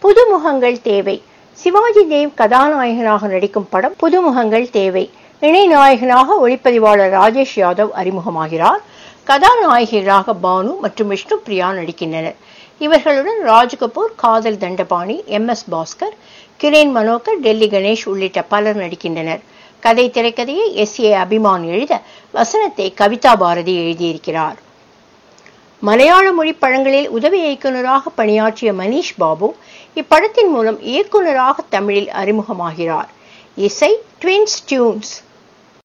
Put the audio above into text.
புதுமுகங்கள் தேவை சிவாஜி தேவ் கதாநாயகனாக நடிக்கும் படம் புதுமுகங்கள் தேவை இணை நாயகனாக ஒளிப்பதிவாளர் ராஜேஷ் யாதவ் அறிமுகமாகிறார் கதாநாயகிகளாக பானு மற்றும் விஷ்ணு பிரியா நடிக்கின்றனர் இவர்களுடன் Rajkapoor Kadhal Dhandapani M S Bhaskar crane Manohar Delhi Ganesh உள்ளிட்ட பலர் நடிக்கின்றனர் கதை திரைக்கதையை எஸ் ஏ அபிமான் எழுத வசனத்தை கவிதா பாரதி எழுதியிருக்கிறார் மலையாள மொழி படங்களில் உதவி இயக்குநராக பணியாற்றிய மனிஷ் பாபு இப்படத்தின் மூலம் இயக்குநராக தமிழில் அறிமுகமாகிறார் இசை ட்வின்ஸ் டியூன்ஸ்